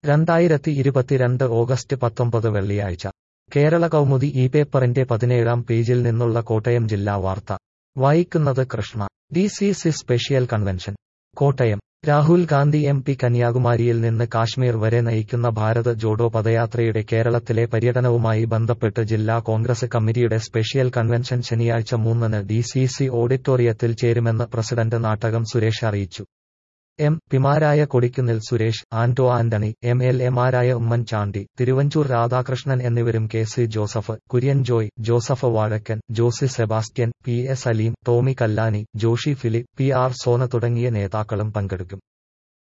രണ്ടായിരത്തി ഇരുപത്തിരണ്ട് ഓഗസ്റ്റ് പത്തൊമ്പത് വെള്ളിയാഴ്ച കേരള കൗമുദി ഈ പേപ്പറിന്റെ പതിനേഴാം പേജിൽ നിന്നുള്ള കോട്ടയം ജില്ലാ വാർത്ത വായിക്കുന്നത് Krishna D C C special convention Kottayam Rahul Gandhi M P കന്യാകുമാരിയിൽ നിന്ന് കാശ്മീർ വരെ നയിക്കുന്ന ഭാരത് ജോഡോ പദയാത്രയുടെ കേരളത്തിലെ പര്യടനവുമായി ബന്ധപ്പെട്ട് ജില്ലാ കോൺഗ്രസ് കമ്മിറ്റിയുടെ സ്പെഷ്യൽ കൺവെൻഷൻ ശനിയാഴ്ച മൂന്നിന് ഡി സി സി ഓഡിറ്റോറിയത്തിൽ ചേരുമെന്ന് പ്രസിഡന്റ് നാട്ടകം സുരേഷ് അറിയിച്ചു എം പിമാരായ കൊടിക്കുന്നിൽ സുരേഷ് ആന്റോ ആന്റണി എം എൽ എമാരായ ഉമ്മൻചാണ്ടി തിരുവഞ്ചൂർ രാധാകൃഷ്ണൻ എന്നിവരും K C Joseph Kurian Joy Joseph Vazhakkan Josy Sebastian P S Aleem Tomy Kallani Joshy Philip P R Sona തുടങ്ങിയ നേതാക്കളും പങ്കെടുക്കും